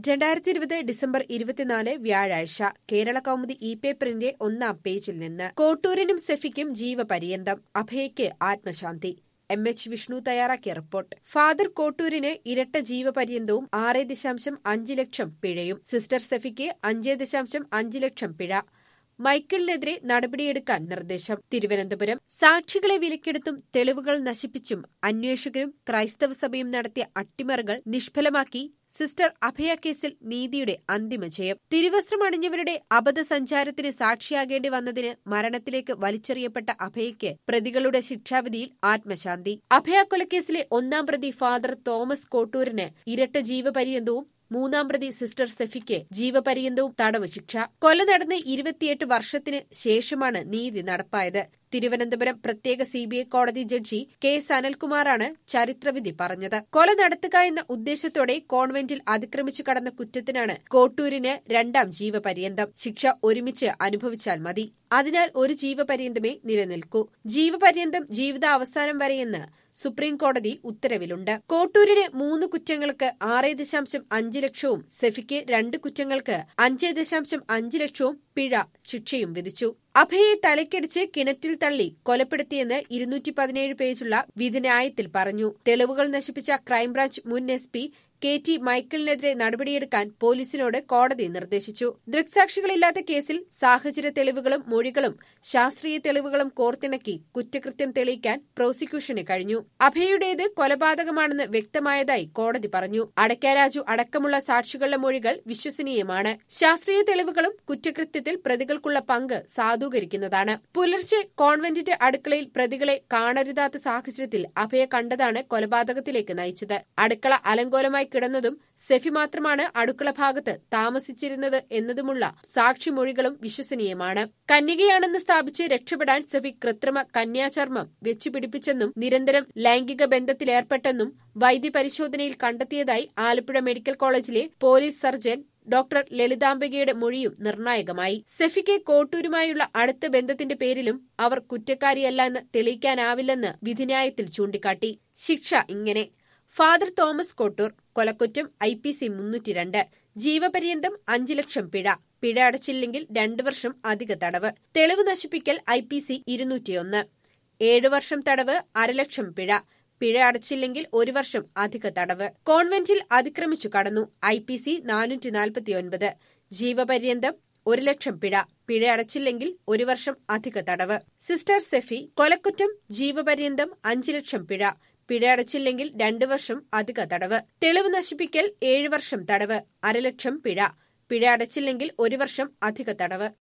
രണ്ടായിരത്തി ഇരുപത് ഡിസംബർ ഇരുപത്തിനാല് വ്യാഴാഴ്ച കേരള കൗമുദി ഇ പേപ്പറിന്റെ ഒന്നാം പേജിൽ നിന്ന് കോട്ടൂരിനും സെഫിക്കും ജീവപര്യന്തം അഭയയ്ക്ക് ആത്മശാന്തി എം എച്ച് വിഷ്ണു തയ്യാറാക്കിയ റിപ്പോർട്ട് ഫാദർ കോട്ടൂരിന് ഇരട്ട ജീവപര്യന്തവും ആറ് ദശാംശം അഞ്ച് ലക്ഷം പിഴയും സിസ്റ്റർ സെഫിക്ക് അഞ്ച് ദശാംശം അഞ്ച് ലക്ഷം പിഴ മൈക്കിളിനെതിരെ നടപടിയെടുക്കാൻ നിർദ്ദേശം തിരുവനന്തപുരം സാക്ഷികളെ വിലക്കെടുത്തും തെളിവുകൾ നശിപ്പിച്ചും അന്വേഷകരും ക്രൈസ്തവ സഭയും നടത്തിയ അട്ടിമറികൾ നിഷ്ഫലമാക്കി സിസ്റ്റർ അഭയ കേസിൽ നീതിയുടെ അന്തിമ ജയം തിരുവസ്ത്രമണിഞ്ഞവരുടെ അബദ്ധസഞ്ചാരത്തിന് സാക്ഷിയാകേണ്ടി വന്നതിന് മരണത്തിലേക്ക് വലിച്ചെറിയപ്പെട്ട അഭയയ്ക്ക് പ്രതികളുടെ ശിക്ഷാവിധിയിൽ ആത്മശാന്തി അഭയ കൊലക്കേസിലെ ഒന്നാം പ്രതി ഫാദർ തോമസ് കോട്ടൂരിന് ഇരട്ട ജീവപര്യന്തവും മൂന്നാം പ്രതി സിസ്റ്റർ സെഫിക്ക് ജീവപര്യന്തവും തടവ് ശിക്ഷ കൊല നടന്ന് ഇരുപത്തിയെട്ട് വർഷത്തിന് ശേഷമാണ് നീതി നടപ്പായത് തിരുവനന്തപുരം പ്രത്യേക സിബിഐ കോടതി ജഡ്ജി കെ സനൽകുമാറാണ് ചരിത്രവിധി പറഞ്ഞത് കൊല നടത്തുക എന്ന ഉദ്ദേശത്തോടെ കോൺവെന്റിൽ അതിക്രമിച്ചു കടന്ന കുറ്റത്തിനാണ് കോട്ടൂരിന് രണ്ടാം ജീവപര്യന്തം ശിക്ഷ ഒരുമിച്ച് അനുഭവിച്ചാൽ മതി അതിനാൽ ഒരു ജീവപര്യന്തമേ നിലനിൽക്കൂ ജീവപര്യന്തം ജീവിതാവസാനം വരെയെന്ന് സുപ്രീം കോടതി ഉത്തരവിലുണ്ട് കോട്ടൂരിന് മൂന്ന് കുറ്റങ്ങൾക്ക് ആറ് ദശാംശം അഞ്ച് ലക്ഷവും സെഫിക്ക് രണ്ട് കുറ്റങ്ങൾക്ക് അഞ്ച് ദശാംശം അഞ്ച് ലക്ഷവും പിഴ ശിക്ഷയും വിധിച്ചു അഭയെ തലക്കടിച്ച് കിണറ്റിൽ തള്ളി കൊലപ്പെടുത്തിയെന്ന് ഇരുന്നൂറ്റി പതിനേഴ് പേജുള്ള വിധിന്യായത്തിൽ പറഞ്ഞു തെളിവുകൾ നശിപ്പിച്ച ക്രൈംബ്രാഞ്ച് മുൻ എസ് പി കെ ടി മൈക്കിളിനെതിരെ നടപടിയെടുക്കാൻ പോലീസിനോട് കോടതി നിർദ്ദേശിച്ചു ദൃക്സാക്ഷികളില്ലാത്ത കേസിൽ സാഹചര്യ തെളിവുകളും മൊഴികളും ശാസ്ത്രീയ തെളിവുകളും കോർത്തിണക്കി കുറ്റകൃത്യം തെളിയിക്കാൻ പ്രോസിക്യൂഷന് കഴിഞ്ഞു അഭയുടേത് കൊലപാതകമാണെന്ന് വ്യക്തമായതായി കോടതി പറഞ്ഞു അടയ്ക്കാരാജു അടക്കമുള്ള സാക്ഷികളുടെ മൊഴികൾ വിശ്വസനീയമാണ് ശാസ്ത്രീയ തെളിവുകളും കുറ്റകൃത്യത്തിൽ പ്രതികൾക്കുള്ള പങ്ക് സാധൂകരിക്കുന്നതാണ് പുലർച്ചെ കോൺവെന്റിന്റെ അടുക്കളയിൽ പ്രതികളെ കാണരുതാത്ത സാഹചര്യത്തിൽ അഭയ കണ്ടതാണ് കൊലപാതകത്തിലേക്ക് നയിച്ചത് അടുക്കള അലങ്കോലമായി കിടന്നതും സെഫി മാത്രമാണ് അടുക്കള ഭാഗത്ത് താമസിച്ചിരുന്നത് എന്നതുമുള്ള സാക്ഷിമൊഴികളും വിശ്വസനീയമാണ് കന്യകയാണെന്ന് സ്ഥാപിച്ച് രക്ഷപ്പെടാൻ സെഫി കൃത്രിമ കന്യാചർമ്മം വെച്ചുപിടിപ്പിച്ചെന്നും നിരന്തരം ലൈംഗിക ബന്ധത്തിലേർപ്പെട്ടെന്നും വൈദ്യപരിശോധനയിൽ കണ്ടെത്തിയതായി ആലപ്പുഴ മെഡിക്കൽ കോളേജിലെ പോലീസ് സർജൻ ഡോക്ടർ ലളിതാംബികയുടെ മൊഴിയും നിർണായകമായി സെഫിക്ക് കോട്ടൂരുമായുള്ള അടുത്ത ബന്ധത്തിന്റെ പേരിലും അവർ കുറ്റക്കാരിയല്ല എന്ന് തെളിയിക്കാനാവില്ലെന്ന് വിധിന്യായത്തിൽ ചൂണ്ടിക്കാട്ടി ശിക്ഷ ഇങ്ങനെ ഫാദർ തോമസ് കോട്ടൂർ കൊലക്കുറ്റം ഐ പി സി മുന്നൂറ്റിരണ്ട് ജീവപര്യന്തം അഞ്ച് ലക്ഷം പിഴ പിഴ അടച്ചില്ലെങ്കിൽ രണ്ടു വർഷം അധിക തടവ് തെളിവ് നശിപ്പിക്കൽ ഐ പി സി ഇരുന്നൂറ്റിയൊന്ന് ഏഴു വർഷം തടവ് അരലക്ഷം പിഴ പിഴ അടച്ചില്ലെങ്കിൽ ഒരു വർഷം അധിക തടവ് കോൺവെന്റിൽ അതിക്രമിച്ചു കടന്നു ഐ പി സി നാനൂറ്റി നാൽപ്പത്തിയൊൻപത് ജീവപര്യന്തം ഒരു ലക്ഷം പിഴ പിഴ അടച്ചില്ലെങ്കിൽ ഒരു വർഷം അധിക തടവ് സിസ്റ്റർ സെഫി കൊലക്കുറ്റം ജീവപര്യന്തം അഞ്ചു ലക്ഷം പിഴ പിഴ അടച്ചില്ലെങ്കിൽ രണ്ടു വർഷം അധിക തടവ് തെളിവ് നശിപ്പിക്കൽ ഏഴ് വർഷം തടവ് അരലക്ഷം പിഴ പിഴ അടച്ചില്ലെങ്കിൽ ഒരു വർഷം അധിക തടവ്